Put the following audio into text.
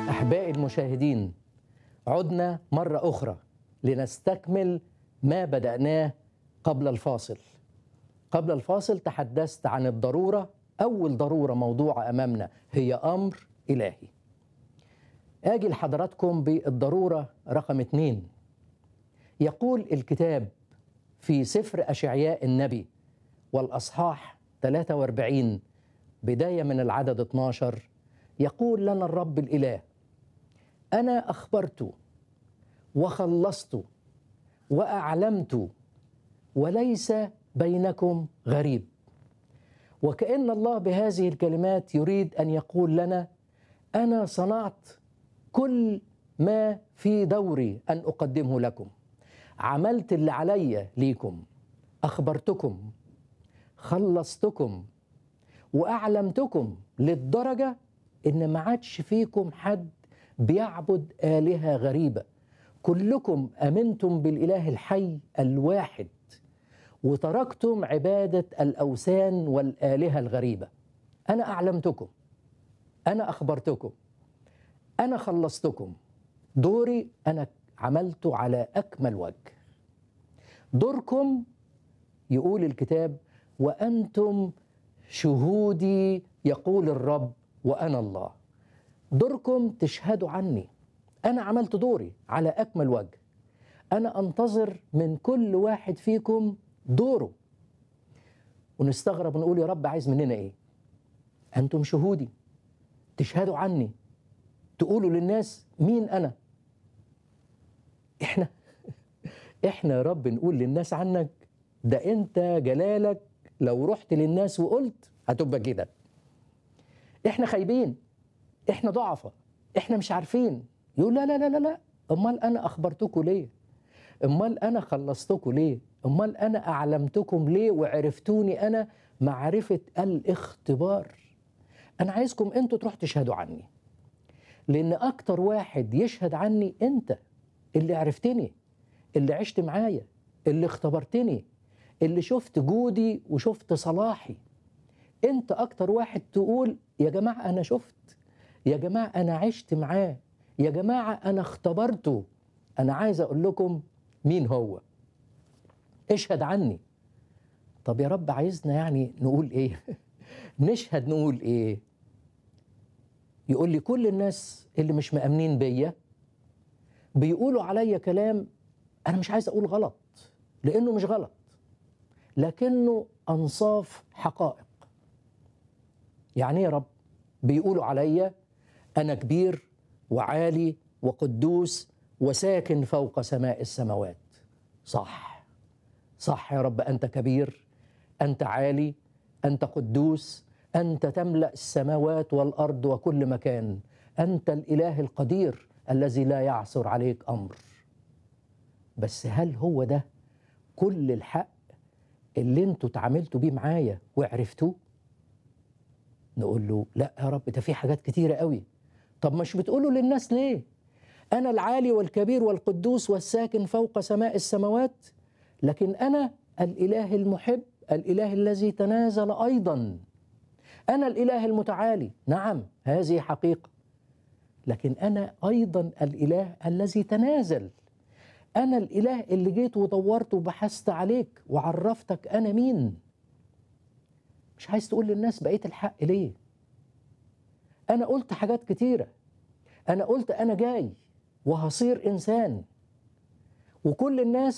أحبائي المشاهدين عدنا مرة أخرى لنستكمل ما بدأناه قبل الفاصل قبل الفاصل تحدثت عن الضرورة أول ضرورة موضوعة أمامنا هي أمر إلهي آجي لحضراتكم بالضرورة رقم اتنين يقول الكتاب في سفر أشعياء النبي والأصحاح 43 بداية من العدد 12 يقول لنا الرب الإله أنا أخبرت وخلصت وأعلمت وليس بينكم غريب وكأن الله بهذه الكلمات يريد أن يقول لنا أنا صنعت كل ما في دوري أن أقدمه لكم عملت اللي عليا ليكم أخبرتكم خلصتكم وأعلمتكم للدرجة إن ما عادش فيكم حد بيعبد آلهة غريبة كلكم أمنتم بالإله الحي الواحد وتركتم عبادة الأوثان والآلهة الغريبة أنا أعلمتكم أنا أخبرتكم أنا خلصتكم دوري أنا عملته على أكمل وجه دوركم يقول الكتاب وأنتم شهودي يقول الرب وأنا الله دوركم تشهدوا عني أنا عملت دوري على أكمل وجه أنا أنتظر من كل واحد فيكم دوره ونستغرب ونقول يا رب عايز مننا إيه أنتم شهودي تشهدوا عني تقولوا للناس مين أنا إحنا إحنا يا رب نقول للناس عنك ده أنت جلالك لو رحت للناس وقلت هتبقى كده إحنا خايبين إحنا ضعفة إحنا مش عارفين يقول لا لا لا لا لا أمال أنا أخبرتكم ليه أمال أنا خلصتكم ليه أمال أنا أعلمتكم ليه وعرفتوني أنا معرفة الاختبار أنا عايزكم أنتوا تروح تشهدوا عني لأن أكتر واحد يشهد عني أنت اللي عرفتني اللي عشت معايا اللي اختبرتني اللي شفت جودي وشفت صلاحي أنت أكتر واحد تقول يا جماعة أنا شفت يا جماعة أنا عشت معاه يا جماعة أنا اختبرته أنا عايز أقول لكم مين هو اشهد عني طب يا رب عايزنا يعني نقول ايه نشهد نقول ايه يقول لي كل الناس اللي مش مأمنين بيا بيقولوا عليا كلام انا مش عايز اقول غلط لانه مش غلط لكنه انصاف حقائق يعني ايه يا رب بيقولوا عليا انا كبير وعالي وقدوس وساكن فوق سماء السماوات صح صح يا رب انت كبير انت عالي انت قدوس انت تملا السماوات والارض وكل مكان انت الاله القدير الذي لا يعثر عليك امر بس هل هو ده كل الحق اللي انتوا اتعاملتوا بيه معايا وعرفتوه نقول له لا يا رب ده في حاجات كتيره قوي طب مش بتقولوا للناس ليه انا العالي والكبير والقدوس والساكن فوق سماء السماوات لكن انا الاله المحب الاله الذي تنازل ايضا انا الاله المتعالي نعم هذه حقيقه لكن انا ايضا الاله الذي تنازل انا الاله اللي جيت ودورت وبحثت عليك وعرفتك انا مين مش عايز تقول للناس بقيه الحق ليه انا قلت حاجات كتيره انا قلت انا جاي وهصير انسان وكل الناس